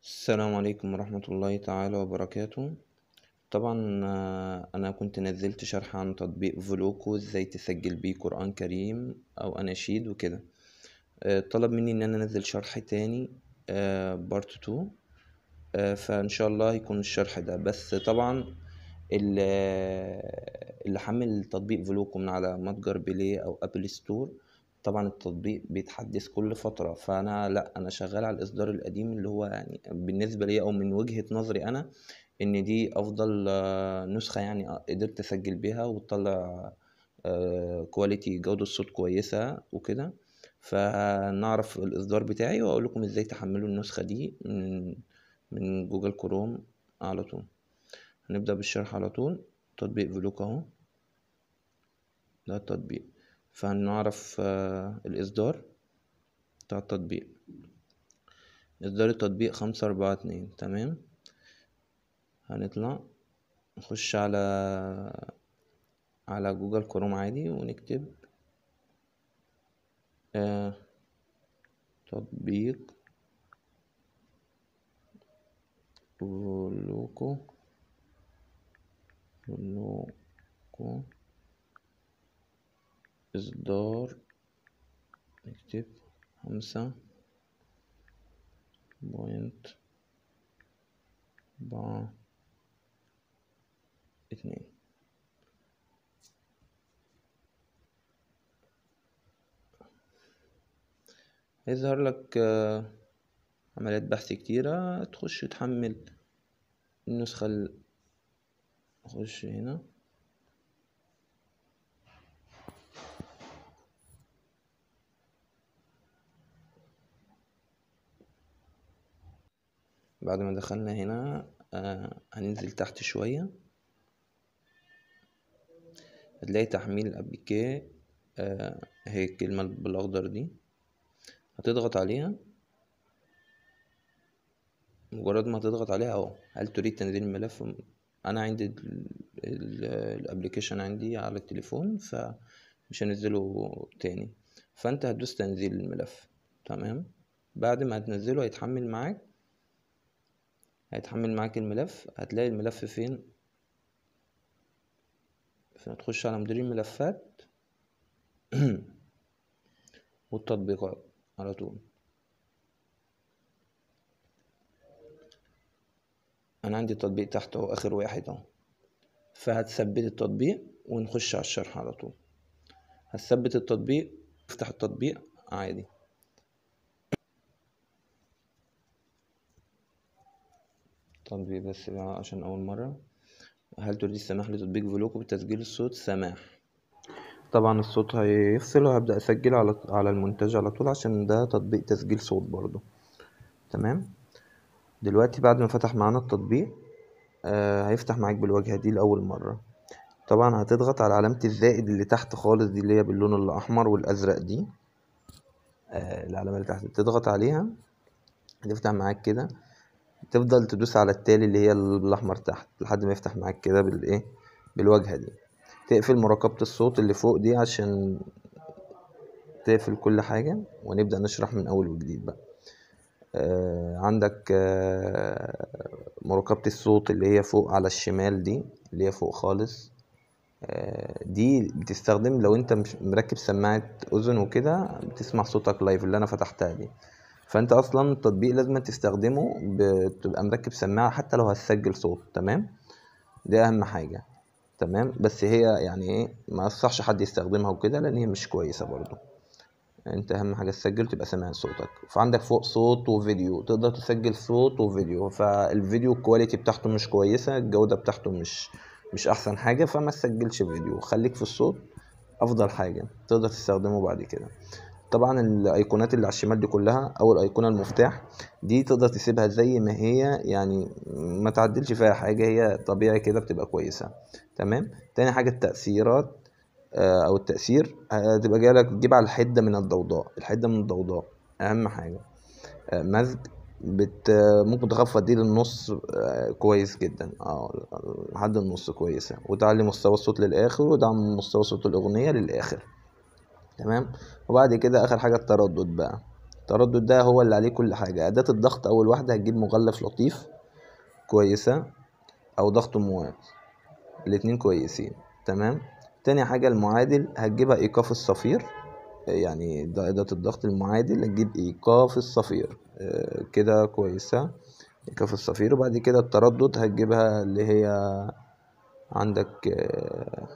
السلام عليكم ورحمة الله تعالى وبركاته طبعا آه، انا كنت نزلت شرح عن تطبيق فلوكو ازاي تسجل بيه قرآن كريم او اناشيد وكده آه، طلب مني ان انا انزل شرح تاني بارت 2 فان شاء الله هيكون الشرح ده بس طبعا اللي اللي حمل تطبيق فلوكو من على متجر بلاي او ابل ستور طبعا التطبيق بيتحدث كل فترة فانا لا انا شغال على الاصدار القديم اللي هو يعني بالنسبة لي او من وجهة نظري انا ان دي افضل آه، نسخة يعني قدرت اسجل بيها وتطلع كواليتي جودة الصوت كويسة وكده فنعرف الاصدار بتاعي واقول لكم ازاي تحملوا النسخة دي من من جوجل كروم على طول هنبدأ بالشرح على طول تطبيق فلوك اهو ده التطبيق فهنعرف آه، الإصدار بتاع التطبيق إصدار التطبيق خمسة أربعة اتنين تمام هنطلع نخش على على جوجل كروم عادي ونكتب آه تطبيق فلوكو فلوكو إصدار نكتب خمسة بوينت أربعة اتنين هيظهر لك آه، عمليات بحث كتيرة تخش تحمل النسخة ال- نخش هنا بعد ما دخلنا هنا آه هننزل تحت شوية هتلاقي تحميل ابليكي آه هي الكلمة بالأخضر دي هتضغط عليها مجرد ما تضغط عليها اهو هل تريد تنزيل الملف انا عندي الابليكيشن عندي على التليفون فمش هنزله تاني فانت هتدوس تنزيل الملف تمام بعد ما هتنزله هيتحمل معاك هيتحمل معاك الملف هتلاقي الملف فين فهتخش على مدير الملفات والتطبيقات على طول انا عندي تطبيق تحت اهو اخر واحد اهو فهتثبت التطبيق ونخش على الشرح على طول هتثبت التطبيق افتح التطبيق عادي تطبيق بس بقى عشان اول مرة هل تريد السماح لتطبيق فلوكو بتسجيل الصوت سماح طبعا الصوت هيفصل وهبدأ اسجل على على المونتاج على طول عشان ده تطبيق تسجيل صوت برضو تمام دلوقتي بعد ما فتح معانا التطبيق آه هيفتح معاك بالواجهة دي لأول مرة طبعا هتضغط على علامة الزائد اللي تحت خالص دي اللي هي باللون الأحمر والأزرق دي آه العلامة اللي تحت تضغط عليها هتفتح معاك كده تفضل تدوس على التالي اللي هي الأحمر تحت لحد ما يفتح معاك كده بالإيه بالواجهة دي تقفل مراقبة الصوت اللي فوق دي عشان تقفل كل حاجة ونبدأ نشرح من أول وجديد بقى آه عندك آه مراقبة الصوت اللي هي فوق على الشمال دي اللي هي فوق خالص آه دي بتستخدم لو انت مش مركب سماعة اذن وكده بتسمع صوتك لايف اللي انا فتحتها دي فانت اصلا التطبيق لازم تستخدمه بتبقى مركب سماعة حتى لو هتسجل صوت تمام دي اهم حاجة تمام بس هي يعني ايه ما انصحش حد يستخدمها وكده لان هي مش كويسة برضو انت اهم حاجه تسجل تبقى سامع صوتك فعندك فوق صوت وفيديو تقدر تسجل صوت وفيديو فالفيديو الكواليتي بتاعته مش كويسه الجوده بتاعته مش مش احسن حاجه فما تسجلش فيديو خليك في الصوت افضل حاجه تقدر تستخدمه بعد كده طبعا الايقونات اللي على الشمال دي كلها او الايقونه المفتاح دي تقدر تسيبها زي ما هي يعني ما تعدلش فيها حاجه هي طبيعي كده بتبقى كويسه تمام تاني حاجه التاثيرات آه، او التأثير هتبقى جايه لك تجيب على الحدة من الضوضاء الحدة من الضوضاء اهم حاجة آه، مزج بت ممكن تخفض دي للنص آه، كويس جدا اه لحد النص كويسة وتعلي مستوى الصوت للآخر ودعم مستوى صوت الأغنية للآخر تمام وبعد كده آخر حاجة التردد بقى التردد ده هو اللي عليه كل حاجة أداة الضغط أول واحدة هتجيب مغلف لطيف كويسة أو ضغط موات الاتنين كويسين تمام تاني حاجة المعادل هتجيبها إيقاف الصفير يعني ده أداة الضغط المعادل هتجيب إيقاف الصفير آه، كده كويسة إيقاف الصفير وبعد كده التردد هتجيبها اللي هي عندك آه،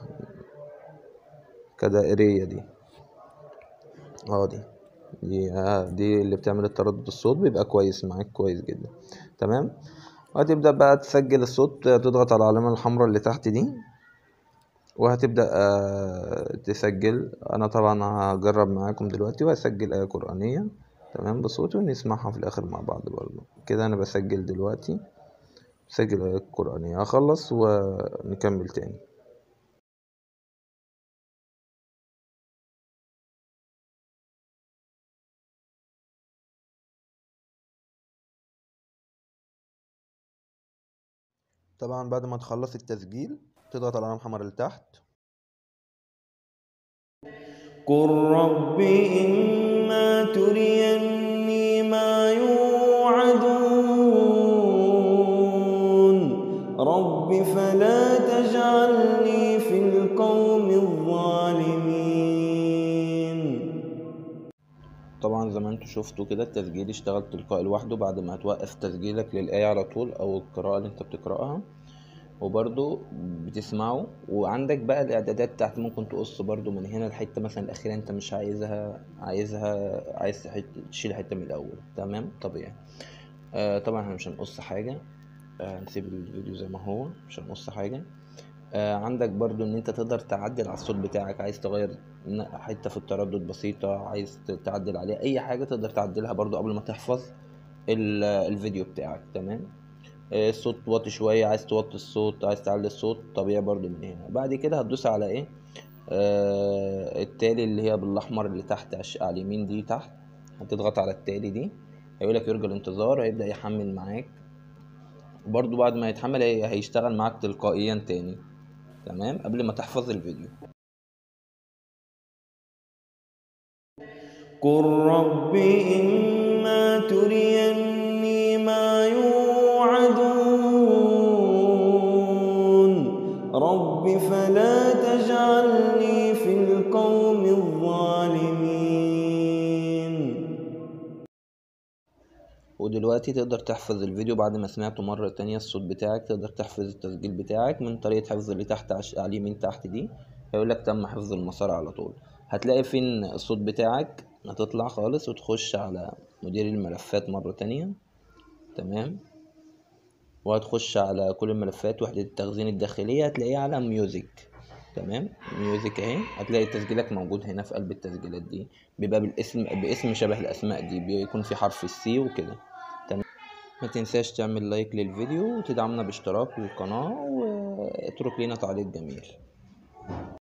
كدائرية دي اه دي دي آه دي اللي بتعمل التردد الصوت بيبقى كويس معاك كويس جدا تمام وهتبدأ بقى تسجل الصوت تضغط على العلامة الحمراء اللي تحت دي وهتبدأ آه تسجل أنا طبعا هجرب معاكم دلوقتي وهسجل آية قرآنية تمام بصوتي ونسمعها في الآخر مع بعض برضه كده أنا بسجل دلوقتي بسجل آية قرآنية هخلص ونكمل تاني طبعا بعد ما تخلص التسجيل تضغط على العلامة الحمراء اللي تحت قل رب إما تريني ما يوعدون رب فلا تجعلني في القوم الظالمين طبعا زي ما انتوا شفتوا كده التسجيل اشتغل تلقائي لوحده بعد ما توقف تسجيلك للآية على طول أو القراءة اللي انت بتقرأها وبرضو بتسمعه وعندك بقى الإعدادات بتاعت ممكن تقص برضو من هنا الحتة مثلا الأخيرة انت مش عايزها عايزها عايز حت- تشيل حتة من الأول تمام طبيعي آه طبعا احنا مش هنقص حاجة آه هنسيب الفيديو زي ما هو مش هنقص حاجة آه عندك برضو ان انت تقدر تعدل على الصوت بتاعك عايز تغير ن- حتة في التردد بسيطة عايز ت- تعدل عليه اي حاجة تقدر تعدلها برضو قبل ما تحفظ ال- الفيديو بتاعك تمام آه، الصوت واطي شوية عايز توطي الصوت عايز تعلي الصوت طبيعي برضو من هنا بعد كده هتدوس على ايه آه التالي اللي هي بالاحمر اللي تحت عش- على اليمين دي تحت هتضغط على التالي دي هيقولك يرجى الانتظار هيبدأ يحمل معاك برضو بعد ما يتحمل هي- هيشتغل معاك تلقائيا تاني تمام قبل ما تحفظ الفيديو قل رب إما تريني ما يوعدون رب فلا تجعلني في القوم الظالمين ودلوقتي تقدر تحفظ الفيديو بعد ما سمعته مرة تانية الصوت بتاعك تقدر تحفظ التسجيل بتاعك من طريقة حفظ اللي تحت عش... على اليمين تحت دي هيقولك تم حفظ المسار على طول هتلاقي فين الصوت بتاعك هتطلع خالص وتخش على مدير الملفات مرة تانية تمام وهتخش على كل الملفات وحدة التخزين الداخلية هتلاقيها على ميوزك تمام ميوزك اهي هتلاقي تسجيلك موجود هنا في قلب التسجيلات دي بيبقى بالاسم باسم شبه الاسماء دي بيكون في حرف السي وكده تمام ما تنساش تعمل لايك للفيديو وتدعمنا باشتراك للقناة واترك لنا تعليق جميل